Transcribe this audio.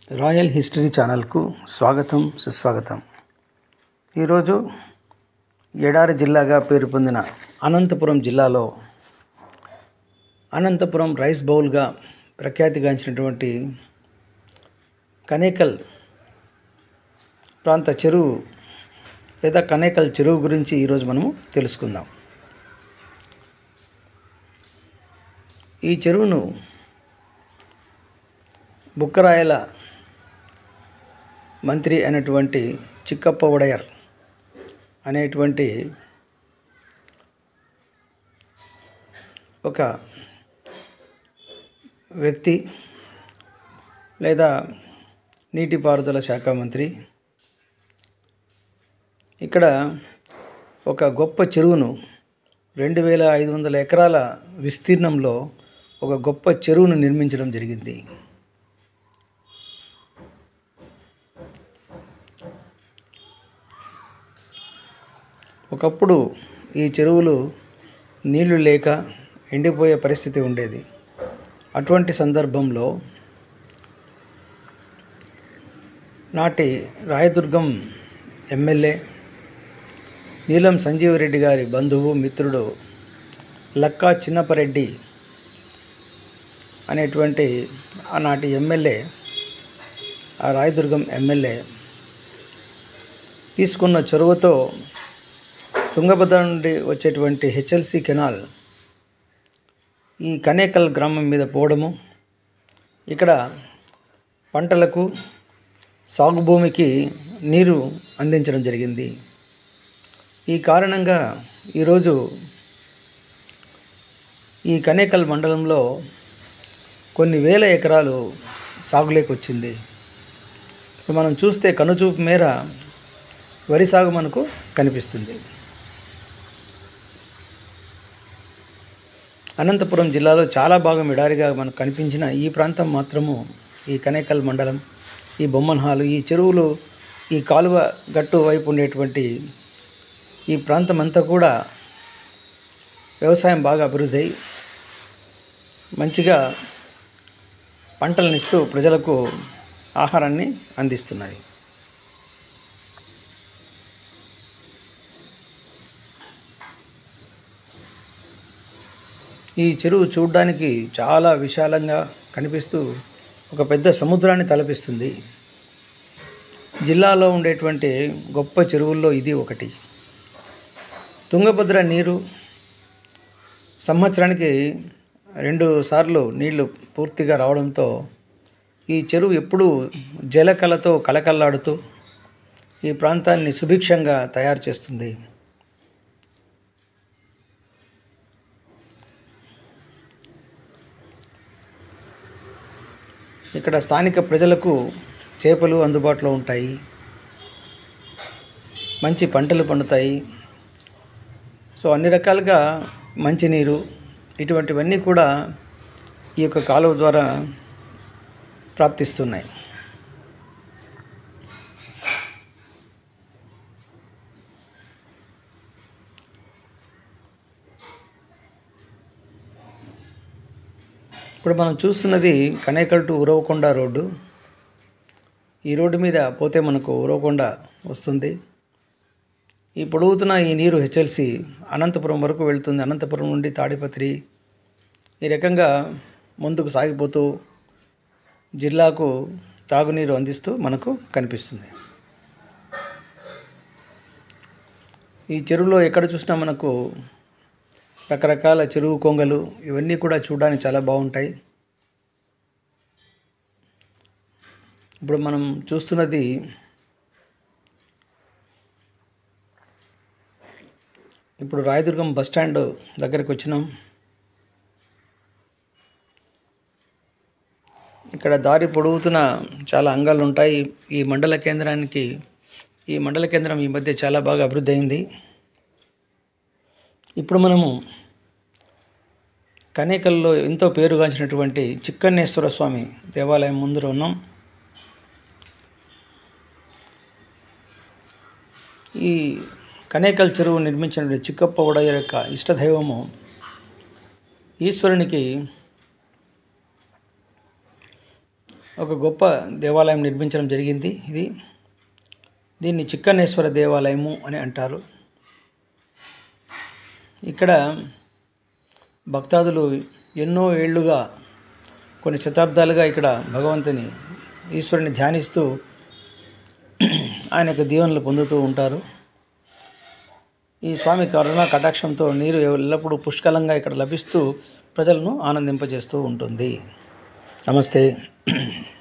royal history ఛానల్కు స్వాగతం సుస్వాగతం ఈరోజు ఎడారి జిల్లాగా పేరు పొందిన అనంతపురం జిల్లాలో అనంతపురం రైస్ బౌల్గా ప్రఖ్యాతిగాంచినటువంటి కనేకల్ ప్రాంత చెరువు లేదా కనేకల్ చెరువు గురించి ఈరోజు మనము తెలుసుకుందాం ఈ చెరువును బుక్కరాయల మంత్రి అయినటువంటి చిక్కప్ప ఉడయర్ అనేటువంటి ఒక వ్యక్తి లేదా నీటిపారుదల శాఖ మంత్రి ఇక్కడ ఒక గొప్ప చెరువును రెండు వేల ఐదు వందల ఎకరాల విస్తీర్ణంలో ఒక గొప్ప చెరువును నిర్మించడం జరిగింది ఒకప్పుడు ఈ చెరువులు నీళ్లు లేక ఎండిపోయే పరిస్థితి ఉండేది అటువంటి సందర్భంలో నాటి రాయదుర్గం ఎమ్మెల్యే నీలం సంజీవరెడ్డి గారి బంధువు మిత్రుడు లక్కా చిన్నపరెడ్డి అనేటువంటి ఆనాటి ఎమ్మెల్యే ఆ రాయదుర్గం ఎమ్మెల్యే తీసుకున్న చొరవతో తుంగభద్ర నుండి వచ్చేటువంటి హెచ్ఎల్సి కెనాల్ ఈ కనేకల్ గ్రామం మీద పోవడము ఇక్కడ పంటలకు సాగు భూమికి నీరు అందించడం జరిగింది ఈ కారణంగా ఈరోజు ఈ కనేకల్ మండలంలో కొన్ని వేల ఎకరాలు సాగులోకి వచ్చింది ఇప్పుడు మనం చూస్తే కనుచూపు మేర వరి సాగు మనకు కనిపిస్తుంది అనంతపురం జిల్లాలో చాలా భాగం ఎడారిగా మనకు కనిపించిన ఈ ప్రాంతం మాత్రము ఈ కనేకల్ మండలం ఈ బొమ్మన్హాలు ఈ చెరువులు ఈ కాలువ గట్టు వైపు ఉండేటువంటి ఈ ప్రాంతం అంతా కూడా వ్యవసాయం బాగా అభివృద్ధి అయి మంచిగా పంటలనిస్తూ ప్రజలకు ఆహారాన్ని అందిస్తున్నాయి ఈ చెరువు చూడడానికి చాలా విశాలంగా కనిపిస్తూ ఒక పెద్ద సముద్రాన్ని తలపిస్తుంది జిల్లాలో ఉండేటువంటి గొప్ప చెరువుల్లో ఇది ఒకటి తుంగభద్ర నీరు సంవత్సరానికి రెండు సార్లు నీళ్లు పూర్తిగా రావడంతో ఈ చెరువు ఎప్పుడూ జలకళతో కలకల్లాడుతూ ఈ ప్రాంతాన్ని సుభిక్షంగా తయారు చేస్తుంది ఇక్కడ స్థానిక ప్రజలకు చేపలు అందుబాటులో ఉంటాయి మంచి పంటలు పండుతాయి సో అన్ని రకాలుగా మంచినీరు ఇటువంటివన్నీ కూడా ఈ యొక్క కాలువ ద్వారా ప్రాప్తిస్తున్నాయి ఇప్పుడు మనం చూస్తున్నది కనేకల్ టు ఉరవకొండ రోడ్డు ఈ రోడ్డు మీద పోతే మనకు ఉరవకొండ వస్తుంది ఈ పొడుగుతున్న ఈ నీరు హెచ్ఎల్సి అనంతపురం వరకు వెళ్తుంది అనంతపురం నుండి తాడిపత్రి ఈ రకంగా ముందుకు సాగిపోతూ జిల్లాకు తాగునీరు అందిస్తూ మనకు కనిపిస్తుంది ఈ చెరువులో ఎక్కడ చూసినా మనకు రకరకాల చెరువు కొంగలు ఇవన్నీ కూడా చూడడానికి చాలా బాగుంటాయి ఇప్పుడు మనం చూస్తున్నది ఇప్పుడు రాయదుర్గం బస్ స్టాండ్ దగ్గరికి వచ్చినాం ఇక్కడ దారి పొడుగుతున్న చాలా అంగాలు ఉంటాయి ఈ మండల కేంద్రానికి ఈ మండల కేంద్రం ఈ మధ్య చాలా బాగా అభివృద్ధి అయింది ఇప్పుడు మనము కనేకల్లో ఎంతో పేరుగాంచినటువంటి చిక్కన్నేశ్వర స్వామి దేవాలయం ముందర ఉన్నాం ఈ కనేకల్ చెరువు నిర్మించిన చిక్కప్ప ఉడయ యొక్క ఇష్టదైవము ఈశ్వరునికి ఒక గొప్ప దేవాలయం నిర్మించడం జరిగింది ఇది దీన్ని చిక్కనేశ్వర దేవాలయము అని అంటారు ఇక్కడ భక్తాదులు ఎన్నో ఏళ్ళుగా కొన్ని శతాబ్దాలుగా ఇక్కడ భగవంతుని ఈశ్వరుని ధ్యానిస్తూ ఆయన యొక్క దీవెనలు పొందుతూ ఉంటారు ఈ స్వామి కరుణ కటాక్షంతో నీరు ఎల్లప్పుడూ పుష్కలంగా ఇక్కడ లభిస్తూ ప్రజలను ఆనందింపజేస్తూ ఉంటుంది నమస్తే